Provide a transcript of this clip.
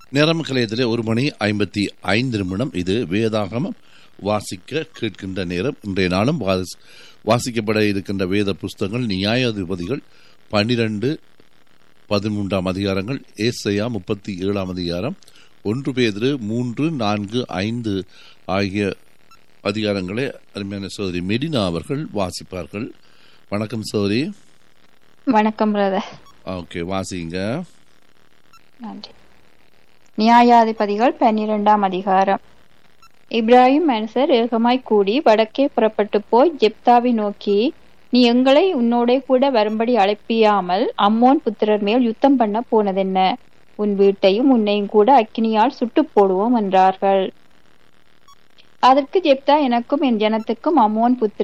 நேரம் கலையத்திலே ஒரு மணி ஐம்பத்தி ஐந்து நிமிடம் இது வேதாகமம் வாசிக்க கேட்கின்ற நேரம் இன்றைய நாளும் வாஸ்- வாசிக்கப்பட இருக்கின்ற வேத புஸ்தகங்கள் நியாயாதிபதிகள் பன்னிரண்டு பதிமூன்றாம் அதிகாரங்கள் ஏசையா முப்பத்தி ஏழாம் அதிகாரம் ஒன்று பேதிரு மூன்று நான்கு ஐந்து ஆகிய அதிகாரங்களை அருமையான சோதரி மெடினா அவர்கள் வாசிப்பார்கள் வணக்கம் சோதரி வணக்கம் பிரதர் ஓகே வாசிங்க நன்றி நியாயாதிபதிகள் பன்னிரெண்டாம் அதிகாரம் இப்ராஹிம் மனுஷர் ஏகமாய் கூடி வடக்கே புறப்பட்டு போய் ஜெப்தாவை நோக்கி நீ எங்களை உன்னோடே கூட வரும்படி அழைப்பியாமல் அம்மோன் புத்திரர் மேல் யுத்தம் பண்ண போனதென்ன உன் வீட்டையும் உன்னையும் கூட அக்கினியால் சுட்டுப் போடுவோம் என்றார்கள் அதற்கு ஜெப்தா எனக்கும் என் ஜனத்துக்கும் அம்மோன் புத்திர